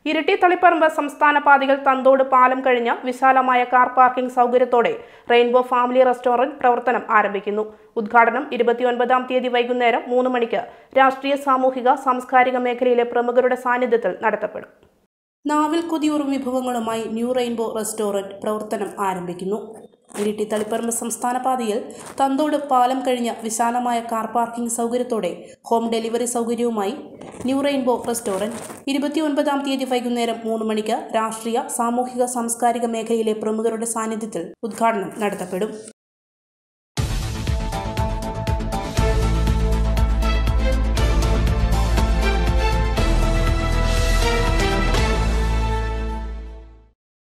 ഇരിട്ടി തളിപ്പറമ്പ് സംസ്ഥാന പാതയിൽ തന്തോട് പാലം കഴിഞ്ഞ വിശാലമായ കാർ പാർക്കിംഗ് സൗകര്യത്തോടെ റെയിൻബോ ഫാമിലി റെസ്റ്റോറന്റ് പ്രവർത്തനം ആരംഭിക്കുന്നു ഉദ്ഘാടനം ഇരുപത്തിയൊൻപതാം തീയതി വൈകുന്നേരം മൂന്ന് മണിക്ക് രാഷ്ട്രീയ സാമൂഹിക സാംസ്കാരിക മേഖലയിലെ പ്രമുഖരുടെ സാന്നിധ്യത്തിൽ നടത്തപ്പെടും നാവിൽ കൊതിയൂറും വിഭവങ്ങളുമായി ന്യൂ റെയിൻബോ റെസ്റ്റോറന്റ് പ്രവർത്തനം ആരംഭിക്കുന്നു ഇരിട്ടി തളിപ്പറമ്പ് സംസ്ഥാന പാതയിൽ തന്തോട് പാലം കഴിഞ്ഞ വിശാലമായ കാർ പാർക്കിംഗ് സൗകര്യത്തോടെ ഹോം ഡെലിവറി സൗകര്യവുമായി ന്യൂ റെയിൻബോ റെസ്റ്റോറന്റ് ഇരുപത്തിയൊൻപതാം തീയതി വൈകുന്നേരം മൂന്ന് മണിക്ക് രാഷ്ട്രീയ സാമൂഹിക സാംസ്കാരിക മേഖലയിലെ പ്രമുഖരുടെ സാന്നിധ്യത്തിൽ ഉദ്ഘാടനം നടത്തപ്പെടും